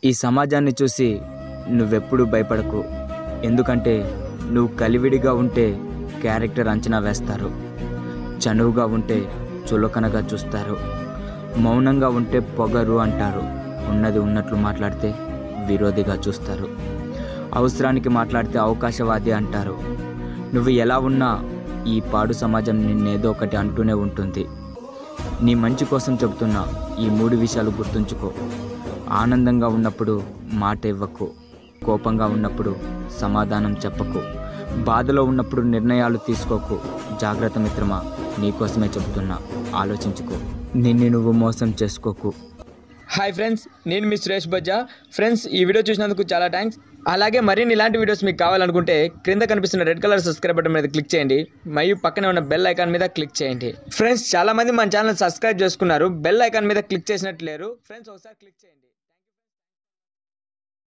ఈ సమాజాన్ని చూసి నువ్వెప్పుడు భయపడకు ఎందుకంటే నువ్వు కలివిడిగా ఉంటే క్యారెక్టర్ అంచనా వేస్తారు చనువుగా ఉంటే చులకనగా చూస్తారు మౌనంగా ఉంటే పొగరు అంటారు ఉన్నది ఉన్నట్లు మాట్లాడితే విరోధిగా చూస్తారు అవసరానికి మాట్లాడితే అవకాశవాది అంటారు నువ్వు ఎలా ఉన్నా ఈ పాడు సమాజం నిన్నేదో ఒకటి అంటూనే ఉంటుంది నీ మంచి కోసం చెబుతున్నా ఈ మూడు విషయాలు గుర్తుంచుకో ఆనందంగా ఉన్నప్పుడు మాట ఇవ్వకు కోపంగా ఉన్నప్పుడు సమాధానం చెప్పకు బాధలో ఉన్నప్పుడు నిర్ణయాలు తీసుకోకు జాగ్రత్త మిత్రమా నీకోసమే చెబుతున్నా ఆలోచించుకో నిన్ను నువ్వు మోసం చేసుకోకు హాయ్ ఫ్రెండ్స్ నేను మీ సురేష్ బజ్జా ఫ్రెండ్స్ ఈ వీడియో చూసినందుకు చాలా థ్యాంక్స్ అలాగే మరిన్ని ఇలాంటి వీడియోస్ మీకు కావాలనుకుంటే క్రింద కనిపిస్తున్న రెడ్ కలర్ సబ్స్క్రైబ్ బటన్ మీద క్లిక్ చేయండి మరియు పక్కనే ఉన్న బెల్ ఐకాన్ మీద క్లిక్ చేయండి ఫ్రెండ్స్ చాలా మంది మన ఛానల్ సబ్స్క్రైబ్ చేసుకున్నారు బెల్ ఐకాన్ మీద క్లిక్ చేసినట్టు లేరు ఫ్రెండ్స్ ఒకసారి క్లిక్ చేయండి